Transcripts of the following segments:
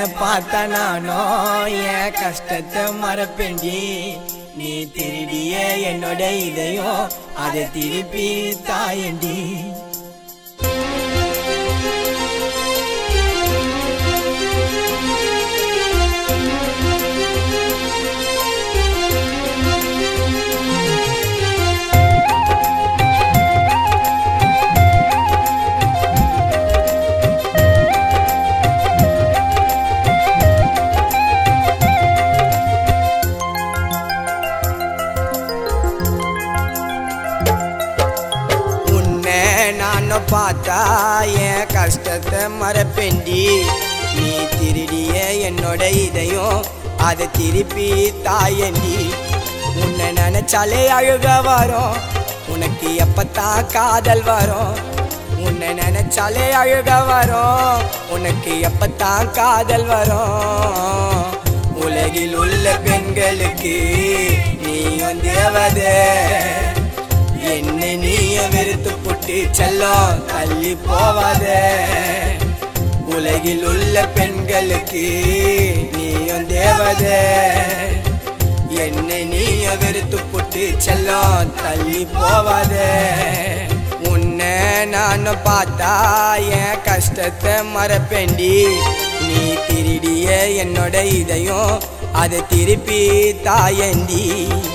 பார்த்த நானோ என் கஷ்டத்தை மறப்பேண்டி நீ திருடிய என்னோட இதையும் அதை திருப்பி தாயண்டி உன்னை நானும் பார்த்தா என் கஷ்டத்தை மறப்பேண்டி நீ திருடிய என்னோட இதையும் அதை திருப்பி தாயண்டி உன்னை நினைச்சாலே அழுக வரும் உனக்கு எப்பத்தான் காதல் வரும் உன்னை நினைச்சாலே அழுக வரும் உனக்கு எப்பத்தான் காதல் வரும் உலகில் உள்ள பெண்களுக்கு நீயும் தேவதை என்னை நீய வெறுத்து புட்டு செல்லம் தள்ளி போவாத உலகில் உள்ள பெண்களுக்கு நீயும் தேவத என்னை நீய வெறுத்து புட்டு செல்லம் தள்ளி போவாத உன்னை நான் பார்த்தா என் கஷ்டத்தை மறப்பேண்டி நீ திருடிய என்னோட இதையும் அதை திருப்பி தாயண்டி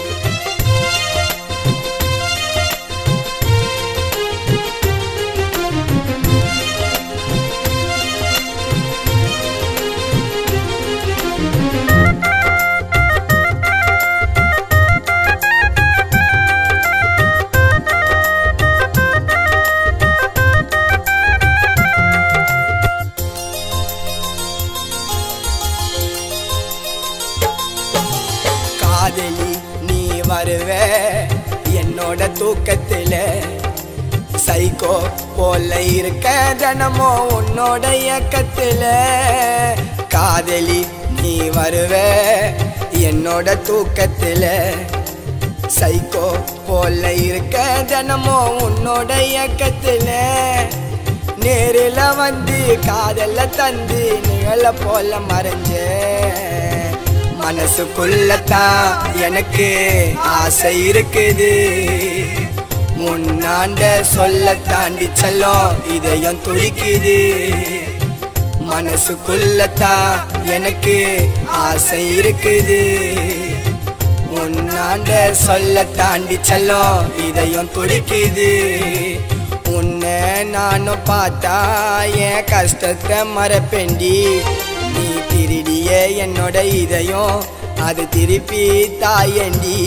காதலி நீ வருவ என்னோட தூக்கத்துல சைக்கோ போல இருக்க தினமோ உன்னோட இயக்கத்துல காதலி நீ வருவ என்னோட தூக்கத்துல சைக்கோ போல இருக்க தினமோ உன்னோட இயக்கத்துல நேரில் வந்து காதல தந்து நிழல போல மறைஞ்ச மனசுக்குள்ளத்தான் எனக்கு ஆசை இருக்குது முன்னாண்ட சொல்ல தாண்டி செல்லும் இதயம் துடிக்குது மனசுக்குள்ளத்தான் எனக்கு ஆசை இருக்குது முன்னாண்ட சொல்ல தாண்டி செல்லும் இதயம் துடிக்குது உன்னை நானும் பார்த்தா என் கஷ்டத்தை மறப்பேண்டி நீ திருடிய என்னோட இதயம் அது திருப்பி தாயண்டி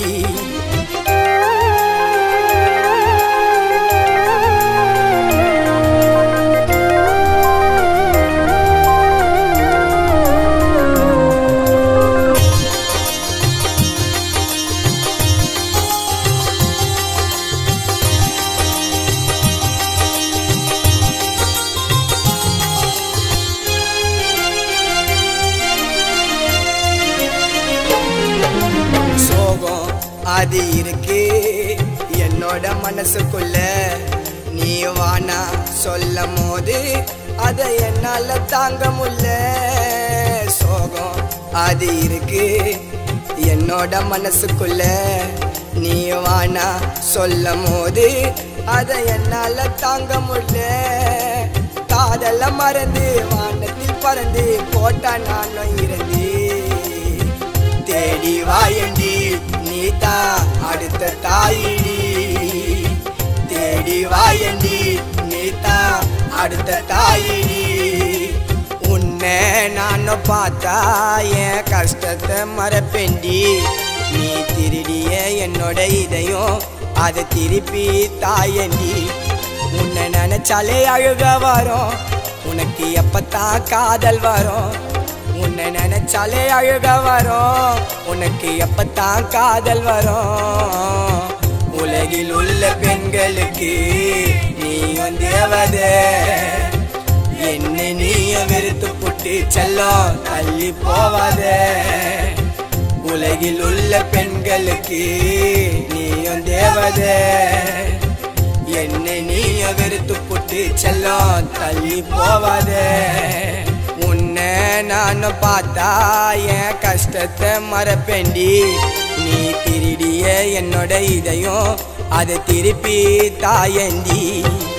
சோகம் அது இருக்கு என்னோட மனசுக்குள்ள நீ வானா சொல்லும் போது அதை என்னால தாங்க முடியல சோகம் அது இருக்கு என்னோட மனசுக்குள்ள நீ வானா சொல்லும் போது அதை என்னால தாங்க முடியல காதல மறந்து வானத்தில் பறந்து போட்டா நானும் இருந்து தேடி வாயண்டி நீதா அடுத்த தாயிடி தேடி வாயண்டி நீதா அடுத்த தாயிடி உன்னை நானும் பார்த்தா என் கஷ்டத்தை மறப்பேண்டி நீ திருடிய என்னோட இதையும் அதை திருப்பி தாயண்டி உன்னை நினைச்சாலே அழுக வரும் உனக்கு எப்பத்தான் காதல் வரும் உன்னை நினைச்சாலே அழுக வரும் உனக்கு எப்பத்தான் காதல் வரும் உலகில் உள்ள பெண்களுக்கு நீயும் தேவதை என்னை நீய வெறுத்து புட்டு செல்லம் தள்ளி போவாத உலகில் உள்ள பெண்களுக்கு நீயும் தேவதை என்னை நீய வெறுத்து புட்டு செல்லம் தள்ளி போவாத உன்னை நானும் பார்த்தா என் கஷ்டத்தை மறப்பேண்டி நீ திருடிய என்னோட இதையும் அதை திருப்பி தாயண்டி